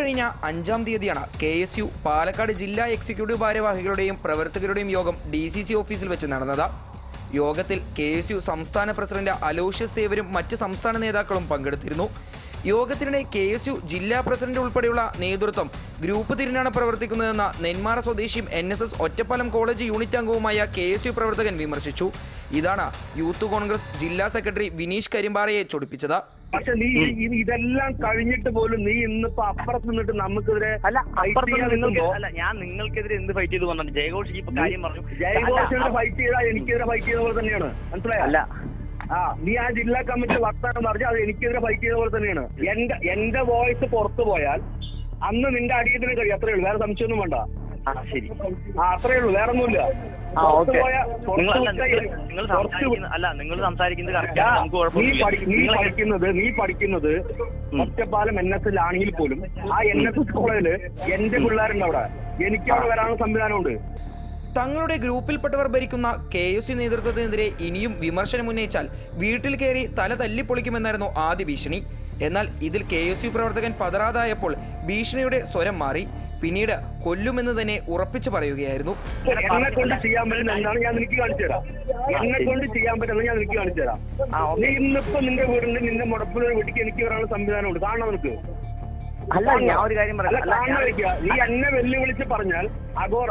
കഴിഞ്ഞ അഞ്ചാം തീയതിയാണ് കെ എസ് യു പാലക്കാട് ജില്ലാ എക്സിക്യൂട്ടീവ് ഭാരവാഹികളുടെയും പ്രവർത്തകരുടെയും യോഗം ഡി സി സി ഓഫീസിൽ വെച്ച് നടന്നത് യോഗത്തിൽ കെ എസ് യു സംസ്ഥാന പ്രസിഡന്റ് അലോഷ്യസ് സേവരും മറ്റ് സംസ്ഥാന നേതാക്കളും പങ്കെടുത്തിരുന്നു യോഗത്തിനിടെ കെ എസ് യു ജില്ലാ പ്രസിഡന്റ് ഉൾപ്പെടെയുള്ള നേതൃത്വം ഗ്രൂപ്പ് തിരിഞ്ഞാണ് പ്രവർത്തിക്കുന്നതെന്ന നെന്മാറ സ്വദേശിയും N S S Ottapalam college unit അംഗവുമായ കെ എസ് യു പ്രവർത്തകൻ വിമർശിച്ചു ഇതാണ് യൂത്ത് കോൺഗ്രസ് ജില്ലാ സെക്രട്ടറി വിനീഷ് കരിമ്പാറയെ ചൊടിപ്പിച്ചത് പക്ഷെ നീ ഈ- ഇതെല്ലാം കഴിഞ്ഞിട്ട് പോലും നീ ഇന്നിപ്പോ അപ്പുറത്ത് നിന്നിട്ട് നമുക്കെതിരെ അല്ല fight അപ്പുറത്ത് ചെയ്യാൻ നിങ്ങൾക്ക് നിൽക്കുമ്പോ അല്ല ഞാൻ നിങ്ങൾക്കെതിരെ എന്ത് ഫൈറ്റ് ചെയ്തു പറഞ്ഞു ജയഘോഷ് ഇപ്പൊ കാര്യം പറഞ്ഞു ജയഘോഷിനെ അല്ല, ഫൈറ്റ് ചെയ്താൽ എനിക്കെതിരെ ഫൈറ്റ് ചെയ്ത പോലെ തന്നെയാണ് മനസ്സിലായോ അല്ല ആ നീ ആ ജില്ലാ കമ്മിറ്റി വർത്താനം പറഞ്ഞാൽ അത് എനിക്കെതിരെ ഫൈറ്റ് ചെയ്ത പോലെ തന്നെയാണ് എന്റെ എന്റെ വോയിസ് പുറത്തു പോയാൽ അന്ന് നിന്റെ അടിയത്തിന് കഴിയും അത്രേ ഉള്ളൂ വേറെ സംശയമൊന്നും വേണ്ട ആ ശരി ആ അത്രേ ഉള്ളൂ വേറെ ഒന്നുമില്ല ആ പുറത്ത് ഓക്കെ പോയാ- പുറത്ത് നിങ്ങൾ അല്ല വിട്ടാ- നിങ്ങൾ- നിങ്ങൾ പുറത്ത് സംസാരിക്കുന്ന അല്ല നിങ്ങൾ സംസാരിക്കുന്നത് കറക്റ്റ് ആ, നമുക്ക് നീ കുഴപ്പമില്ല പഠി- നീ നിങ്ങൾ പഠിക്കുന്നത് നീ പഠിക്കുന്നത് ഒറ്റപ്പാലം എൻ എസ് എൽ ആണെങ്കിൽ പോലും ആ എൻ എസ് എസ് കോളേജില് എന്റെ പിള്ളേരുണ്ട് അവിടെ എനിക്ക് അവിടെ വരാനുള്ള സംവിധാനമുണ്ട് തങ്ങളുടെ ഗ്രൂപ്പിൽപ്പെട്ടവർ ഭരിക്കുന്ന കെ എസ് യു നേതൃത്വത്തിനെതിരെ ഇനിയും വിമർശനം ഉന്നയിച്ചാൽ വീട്ടിൽ കയറി തല തല്ലിപ്പൊളിക്കുമെന്നായിരുന്നു ആദ്യ ഭീഷണി എന്നാൽ ഇതിൽ കെ എസ് യു പ്രവർത്തകൻ പതറാതായപ്പോൾ ഭീഷണിയുടെ സ്വരം മാറി പിന്നീട് കൊല്ലുമെന്ന് തന്നെ ഉറപ്പിച്ചു പറയുകയായിരുന്നു എന്നെ കൊണ്ട് ചെയ്യാൻ പറ്റുന്ന എന്താണ് ഞാൻ നിനക്ക് കാണിച്ചു തരാം എന്നെ കൊണ്ട് ചെയ്യാൻ പറ്റുന്നത് ഞാൻ നിനക്ക് കാണിച്ചു തരാം ആ, ഓക്കേ. നീ ഇന്നിപ്പോ നിന്റെ വീടിന്റെ നിന്റെ മുടപ്പിലൊരു വീട്ടിക്ക് എനിക്ക് വരാനുള്ള സംവിധാനമുണ്ട് കാണണം നിനക്ക് അല്ല ഞാൻ ഒരു കാര്യം അല്ല പറയാം അല്ല കാണണം ഞാൻ- വെക്കുക നീ എന്നെ വെല്ലുവിളിച്ച് പറഞ്ഞാൽ അഗോറ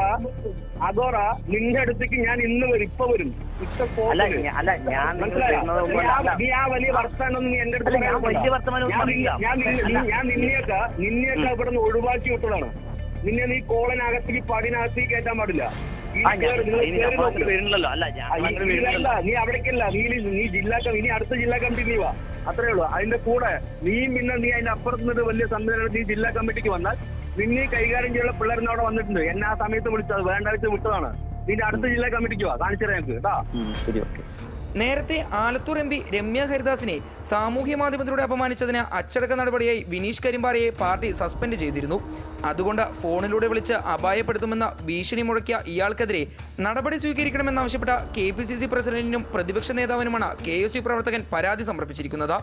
അഗോറ നിന്റെ അടുത്തേക്ക് ഞാൻ ഇന്ന് വരും ഇപ്പൊ വരും ഇപ്പൊ അല്ല പോകല്. ഞാ- അല്ല ഞാൻ നിങ്ങൾ മനസ്സിലായോ? ചെയ്യുന്നത് നീ പോലെ ആ- അല്ല. നീ ആ വലിയ വർത്താനൊന്നും നീ എന്റെ അടുത്ത് അല്ല, ഞാൻ പറയാൻ വലിയ പോണ്ട. വർത്തമാനം ഒന്നും ഞാൻ പറയില്ല. നിന്നെ- ഞാൻ നിന്നെ- അല്ല. നീ- ഞാൻ നിന്നെയൊക്കെ നിന്നെയൊക്കെ ഇവിടെ നിന്ന് ഒഴിവാക്കി വിട്ടതാണ് നിന്നെ നീ കോളനകത്തേക്ക് പടിനകത്തേക്ക് കയറ്റാൻ പാടില്ല ഈ ആ, ഞാൻ- കേറി- നിങ്ങൾ ഇനി കേറി നമ്മൾ നോക്ക്. വരുന്നില്ലല്ലോ അല്ല ഞാൻ ആ, ഈ- അങ്ങനെ ഇല്ല, വരുന്നില്ലല്ലോ നീ അവിടേക്കല്ല നീ നീ ജില്ലാ കമ്മി- ഇനി അടുത്ത ജില്ലാ കമ്മിറ്റി നീ വാ അത്രേ ഉള്ളൂ അതിന്റെ കൂടെ നീയും പിന്നെ നീ അതിന്റെ അപ്പുറത്ത് നിന്നിട്ട് വലിയ സംവിധാനം നീ ജില്ലാ കമ്മിറ്റിക്ക് വന്നാൽ നിന്നെ കൈകാര്യം ചെയ്യാനുള്ള പിള്ളേരിന്ന് അവിടെ വന്നിട്ടുണ്ട് എന്നെ ആ സമയത്ത് വിളിച്ചത് വേണ്ട വെച്ച് വിട്ടതാണ് നിന്റെ അടുത്ത ജില്ലാ കമ്മിറ്റിക്ക് വാ കാണിച്ചു തരാം ഞങ്ങൾക്ക് കേട്ടാ ഉം, ശരി ഓക്കെ നേരത്തെ ആലത്തൂർ എം പി രമ്യ ഹരിദാസിനെ സാമൂഹ്യ മാധ്യമത്തിലൂടെ അപമാനിച്ചതിന് അച്ചടക്ക നടപടിയായി വിനീഷ് കരിമ്പാറയെ പാർട്ടി സസ്പെൻഡ് ചെയ്തിരുന്നു അതുകൊണ്ട് ഫോണിലൂടെ വിളിച്ച് അപായപ്പെടുത്തുമെന്ന ഭീഷണി മുഴക്കിയ ഇയാൾക്കെതിരെ നടപടി സ്വീകരിക്കണമെന്നാവശ്യപ്പെട്ട കെ പി സി സി പ്രസിഡന്റിനും പ്രതിപക്ഷ നേതാവിനുമാണ് കെ എസ് യു പ്രവർത്തകൻ പരാതി സമർപ്പിച്ചിരിക്കുന്നത്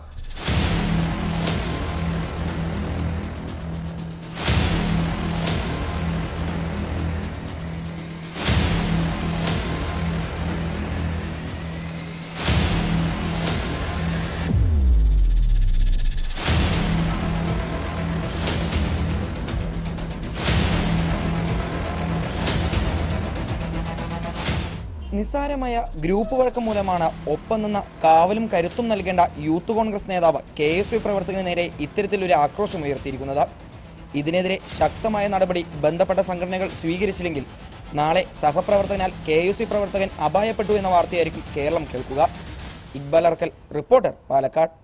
നിസ്സാരമായ ഗ്രൂപ്പ് വഴക്കം മൂലമാണ് ഒപ്പം നിന്ന് കാവലും കരുത്തും നൽകേണ്ട യൂത്ത് കോൺഗ്രസ് നേതാവ് കെ എസ് യു പ്രവർത്തകന് നേരെ ഇത്തരത്തിലൊരു ആക്രോശം ഉയർത്തിയിരിക്കുന്നത് ഇതിനെതിരെ ശക്തമായ നടപടി ബന്ധപ്പെട്ട സംഘടനകൾ സ്വീകരിച്ചില്ലെങ്കിൽ നാളെ സഹപ്രവർത്തകനാൽ കെ എസ് യു പ്രവർത്തകൻ അപായപ്പെട്ടു എന്ന വാർത്തയായിരിക്കും കേരളം കേൾക്കുക ഇക്ബാൽ അർക്കൽ റിപ്പോർട്ടർ പാലക്കാട്